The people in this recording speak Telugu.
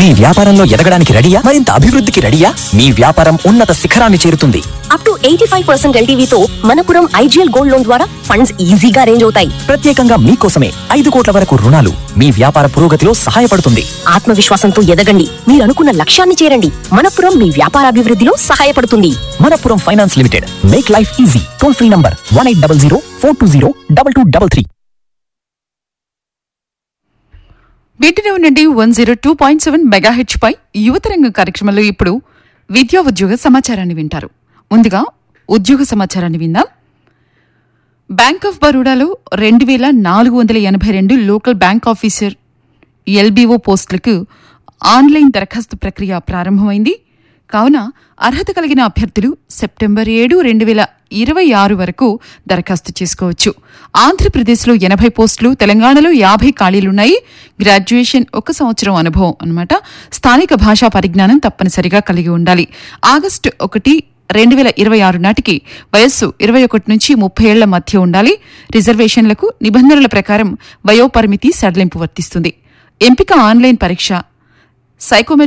మీ వ్యాపారంలో ఎదగడానికి రెడీయా మరింత అభివృద్ధికి రెడీయా మీ వ్యాపారం ఉన్నత శిఖరాన్ని చేరుతుంది up to eighty five percent ఎల్టీవీతో మనపురం ఐజీఎల్ గోల్డ్ లోన్ ద్వారా ఫండ్స్ ఈజీగా అరేంజ్ అవుతాయి ప్రత్యేకంగా మీకోసమే ఐదు కోట్ల వరకు రుణాలు మీ వ్యాపార పురోగతిలో సహాయపడుతుంది ఆత్మవిశ్వాసంతో ఎదగండి మీరు అనుకున్న లక్ష్యాన్ని చేరండి మనపురం మీ వ్యాపారాభివృద్ధిలో సహాయపడుతుంది Manappuram finance limited make life easy toll free number one eight double zero four two zero double two double three వీటిలో నుండి one zero two point seven మెగాహెచ్ పై యువతరంగం కార్యక్రమంలో ఇప్పుడు విద్యా ఉద్యోగ సమాచారాన్ని వింటారు ముందుగా ఉద్యోగ సమాచారాన్ని విందాం బ్యాంక్ ఆఫ్ బరోడాలో రెండు వేల నాలుగు వందల ఎనభై రెండు లోకల్ బ్యాంక్ ఆఫీసర్ ఎల్బీఓ పోస్టులకు ఆన్లైన్ దరఖాస్తు ప్రక్రియ ప్రారంభమైంది కావున అర్హత కలిగిన అభ్యర్థులు సెప్టెంబర్ ఏడు రెండు వేల ఇరవై ఆరు వరకు దరఖాస్తు చేసుకోవచ్చు ఆంధ్రప్రదేశ్లో ఎనభై పోస్టులు తెలంగాణలో యాభై ఖాళీలున్నాయి గ్రాడ్యుయేషన్ ఒక సంవత్సరం అనుభవం అన్నమాట స్థానిక భాషా పరిజ్ఞానం తప్పనిసరిగా కలిగి ఉండాలి ఆగస్టు ఒకటి రెండు వేల ఇరవై ఆరు నాటికి వయస్సు ఇరవై ఒకటి నుంచి ముప్పై ఏళ్ల మధ్య ఉండాలి రిజర్వేషన్లకు నిబంధనల ప్రకారం వయోపరిమితి సడలింపు వర్తిస్తుంది ఎంపిక ఆన్లైన్ పరీక్ష సైకోమె